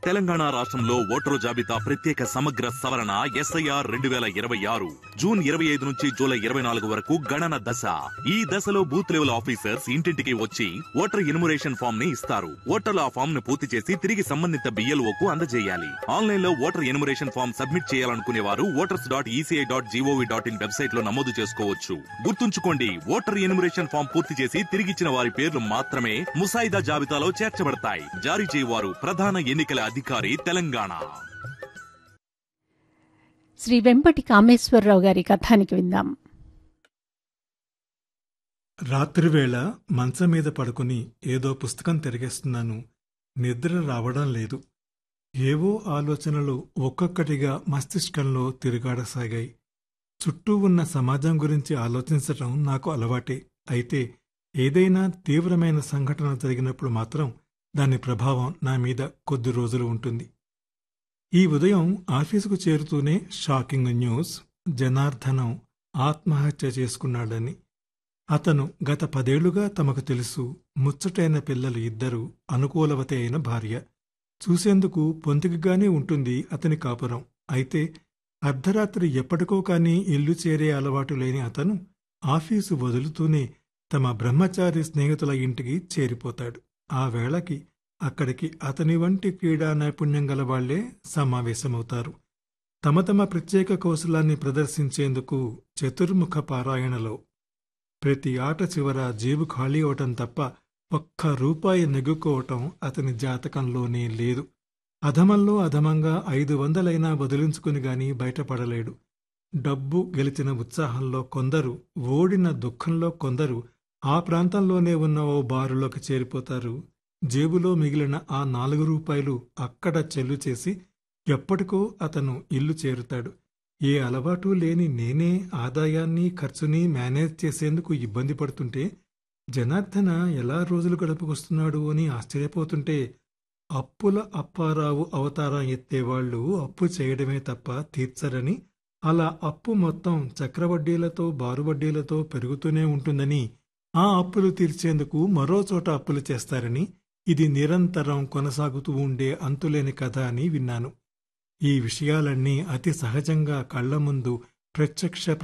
తెలంగాణ రాష్ట్రంలో ఓటరు జాబితా ప్రత్యేక సమగ్ర సవరణ ఎస్ఐఆర్ రెండు వేల ఇరవై ఆరు జూన్ ఇరవై ఐదు నుంచి జూలై ఇరవై నాలుగు వరకు గణన దశ ఈ దశలో బూత్ లెవెల్ ఆఫీసర్స్ ఇంటింటికి వచ్చి ఓటర్ ఇన్మురేషన్ ఫామ్ ని ఇస్తారు ఓటర్లు ఆ ఫామ్ ను పూర్తి చేసి తిరిగి సంబంధిత బిఎల్ఓ కు అందజేయాలి ఆన్లైన్ లో ఓటర్ ఇన్మురేషన్ ఫామ్ సబ్మిట్ చేయాలనుకునే వారు voters dot ECI dot GOV dot in website లో నమోదు చేసుకోవచ్చు గుర్తుంచుకోండి ఓటర్ ఇన్మురేషన్ ఫామ్ పూర్తి చేసి తిరిగిచ్చిన వారి పేర్లు మాత్రమే ముసాయిదా జాబితాలో చేర్చబడతాయి జారీ చేయవారు ప్రధాన ఎన్నికల అధికారి తెలంగాణ శ్రీ వెంపటి కామేశ్వరరావు గారి కథానికి విందాం రాత్రివేళ మంచం మీద పడుకుని ఏదో పుస్తకం తిరిగేస్తున్నాను నిద్ర రావడం లేదు ఏవో ఆలోచనలు ఒక్కొక్కటిగా మస్తిష్కంలో తిరుగాడసాగాయి చుట్టూ ఉన్న సమాజం గురించి ఆలోచించటం నాకు అలవాటే అయితే ఏదైనా తీవ్రమైన సంఘటన జరిగినప్పుడు మాత్రం దాని ప్రభావం నా మీద కొద్ది రోజులు ఉంటుంది ఈ ఉదయం ఆఫీసుకు చేరుతూనే షాకింగ్ న్యూస్ జనార్దనం ఆత్మహత్య చేసుకున్నాడని అతను గత పదేళ్లుగా తమకు తెలుసు ముచ్చటైన పిల్లలు ఇద్దరు అనుకూలవతి అయిన భార్య చూసేందుకు పొంతికిగానే ఉంటుంది అతని కాపురం అయితే అర్ధరాత్రి ఎప్పటికో కాని ఇల్లు చేరే అలవాటు లేని అతను ఆఫీసు వదులుతూనే తమ బ్రహ్మచారి స్నేహితుల ఇంటికి చేరిపోతాడు ఆ వేళకి అక్కడికి అతని వంటి క్రీడా నైపుణ్యం గల వాళ్లే సమావేశమవుతారు తమ తమ ప్రత్యేక కౌశలాన్ని ప్రదర్శించేందుకు చతుర్ముఖ పారాయణలో ప్రతి ఆట చివర జేబు ఖాళీ అవటం తప్ప ఒక్క రూపాయి నెగ్గుకోవటం అతని జాతకంలోనే లేదు అధమంలో అధమంగా ఐదు వందలైనా వదిలించుకుని గాని బయటపడలేడు డబ్బు గెలిచిన ఉత్సాహంలో కొందరు ఓడిన దుఃఖంలో కొందరు ఆ ప్రాంతంలోనే ఉన్న ఓ బారులోకి చేరిపోతారు జేబులో మిగిలిన ఆ నాలుగు రూపాయలు అక్కడ చెల్లు చేసి ఎప్పటికో అతను ఇల్లు చేరుతాడు ఏ అలవాటు లేని నేనే ఆదాయాన్ని ఖర్చుని మేనేజ్ చేసేందుకు ఇబ్బంది పడుతుంటే జనార్దన ఎలా రోజులు గడుపుకొస్తున్నాడు అని ఆశ్చర్యపోతుంటే అప్పుల అప్పారావు అవతారం ఎత్తేవాళ్లు అప్పు చేయడమే తప్ప తీర్చరని అలా అప్పు మొత్తం చక్రవడ్డీలతో బారువడ్డీలతో పెరుగుతూనే ఉంటుందని ఆ అప్పులు తీర్చేందుకు మరో చోట అప్పులు చేస్తారని ఇది నిరంతరం కొనసాగుతూ ఉండే అంతులేని కథ అని విన్నాను ఈ విషయాలన్నీ అతి సహజంగా కళ్ల ముందు ప్రత్యక్ష